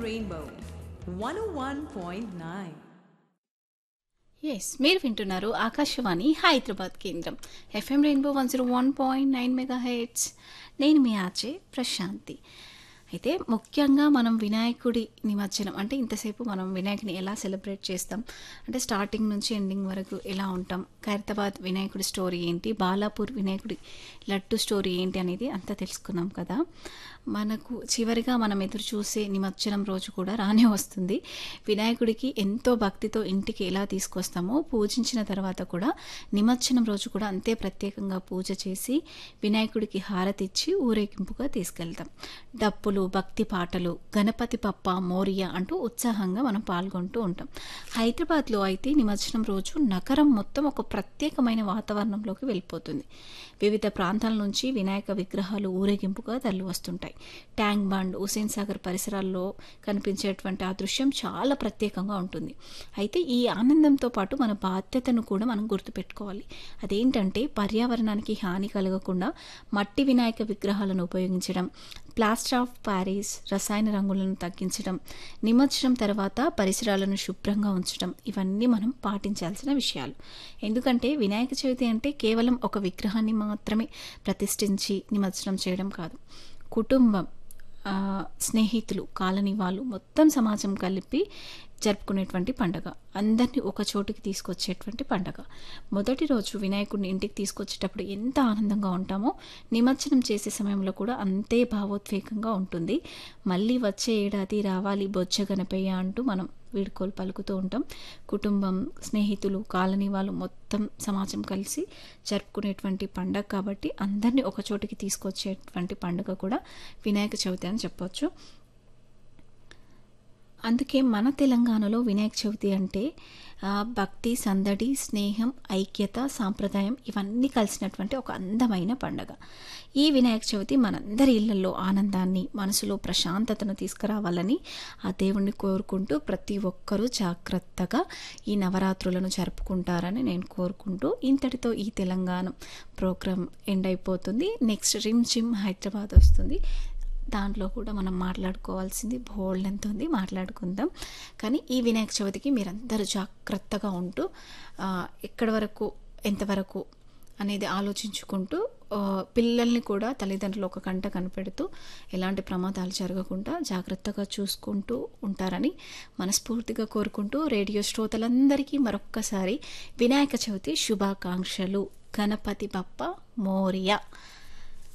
Rainbow 101.9. Yes మీరు వింటున్నారు ఆకాశవాణి హైదరాబాద్ కేంద్రం FM rainbow one zero one point nine mega heads నేను మీ ఆచే ప్రశాంతి అయితే ముఖ్యంగా మనం వినాయకుడి నిమజ్జనం అంటే ఇంతసేపు మనం వినాయకుని ఎలా సెలబ్రేట్ చేస్తాం అంటే స్టార్టింగ్ నుంచి ఎండింగ్ వరకు ఎలా ఉంటాం ఖైరతాబాద్ వినాయకుడి స్టోరీ ఏంటి బాలాపూర్ వినాయకుడి లడ్డు స్టోరీ ఏంటి అనేది అంతా తెలుసుకున్నాం కదా మనకు చివరిగా మనం ఎదురు చూసే నిమజ్జనం రోజు కూడా రానే వస్తుంది వినాయకుడికి ఎంతో భక్తితో ఇంటికి ఎలా తీసుకొస్తామో పూజించిన తర్వాత కూడా నిమజ్జనం రోజు కూడా అంతే ప్రత్యేకంగా పూజ చేసి వినాయకుడికి హారతి ఇచ్చి ఊరేగింపుగా తీసుకెళ్తాం డప్పులు భక్తి పాటలు గణపతి పప్ప మోరియా అంటూ ఉత్సాహంగా మనం పాల్గొంటూ ఉంటాం హైదరాబాద్లో అయితే నిమజ్జనం రోజు నగరం మొత్తం ఒక ప్రత్యేకమైన వాతావరణంలోకి వెళ్ళిపోతుంది వివిధ ప్రాంతాల నుంచి వినాయక విగ్రహాలు ఊరేగింపుగా తరలి వస్తుంటాయి ట్యాంక్ బండ్ హుసేన్ సాగర్ పరిసరాల్లో కనిపించేటువంటి ఆ దృశ్యం చాలా ప్రత్యేకంగా ఉంటుంది అయితే ఈ ఆనందంతో పాటు మన బాధ్యతను కూడా మనం గుర్తుపెట్టుకోవాలి అదేంటంటే పర్యావరణానికి హాని కలగకుండా మట్టి వినాయక విగ్రహాలను ఉపయోగించడం ప్లాస్టర్ ఆఫ్ ప్యారిస్ రసాయన రంగులను తగ్గించడం నిమజ్జనం తర్వాత పరిసరాలను శుభ్రంగా ఉంచడం ఇవన్నీ మనం పాటించాల్సిన విషయాలు ఎందుకంటే వినాయక చవితి అంటే కేవలం ఒక విగ్రహాన్ని మాత్రమే ప్రతిష్ఠించి నిమజ్జనం చేయడం కాదు కుటుంబం ఆ, స్నేహితులు కాలనీ వాళ్ళు మొత్తం సమాజం కలిపి జరుపుకునేటువంటి పండగ అందరినీ ఒక చోటుకి తీసుకొచ్చేటువంటి పండగ మొదటి రోజు వినాయకుడిని ఇంటికి తీసుకొచ్చేటప్పుడు ఎంత ఆనందంగా ఉంటామో నిమజ్జనం చేసే సమయంలో కూడా అంతే భావోద్వేగంగా ఉంటుంది మళ్ళీ వచ్చే ఏడాది రావాలి బొజ్జ గణపయ్య అంటూ మనం వీడుకోలు పలుకుతూ ఉంటాం కుటుంబం స్నేహితులు కాలనీ వాళ్ళు మొత్తం సమాజం కలిసి జరుపుకునేటువంటి పండగ కాబట్టి అందరినీ ఒక చోటికి తీసుకొచ్చేటువంటి పండుగ కూడా వినాయక చవితి అని చెప్పొచ్చు అందుకే మన తెలంగాణలో వినాయక చవితి అంటే ఆ, భక్తి సందడి స్నేహం ఐక్యత సాంప్రదాయం ఇవన్నీ కలిసినటువంటి ఒక అందమైన పండగ ఈ వినాయక చవితి మనందరి ఇళ్లలో ఆనందాన్ని మనసులో ప్రశాంతతను తీసుకురావాలని ఆ దేవుణ్ణి కోరుకుంటూ ప్రతి ఒక్కరూ జాగ్రత్తగా ఈ నవరాత్రులను జరుపుకుంటారని నేను కోరుకుంటూ ఇంతటితో ఈ తెలంగాణ ప్రోగ్రాం ఎండ్ అయిపోతుంది నెక్స్ట్ రిమ్ జిమ్ హైదరాబాద్ వస్తుంది దాంట్లో కూడా మనం మాట్లాడుకోవాల్సింది బోల్డ్ ఎంత ఉంది మాట్లాడుకుందాం కానీ ఈ వినాయక చవితికి మీరందరూ జాగ్రత్తగా ఉంటూ ఆ, ఎక్కడి వరకు ఎంతవరకు అనేది ఆలోచించుకుంటూ ఆ, పిల్లల్ని కూడా తల్లిదండ్రులు ఒక గంట కనిపెడుతూ ఎలాంటి ప్రమాదాలు జరగకుండా జాగ్రత్తగా చూసుకుంటూ ఉంటారని మనస్ఫూర్తిగా కోరుకుంటూ రేడియో శ్రోతలందరికీ మరొక్కసారి వినాయక చవితి శుభాకాంక్షలు గణపతి బప్ప మోరియా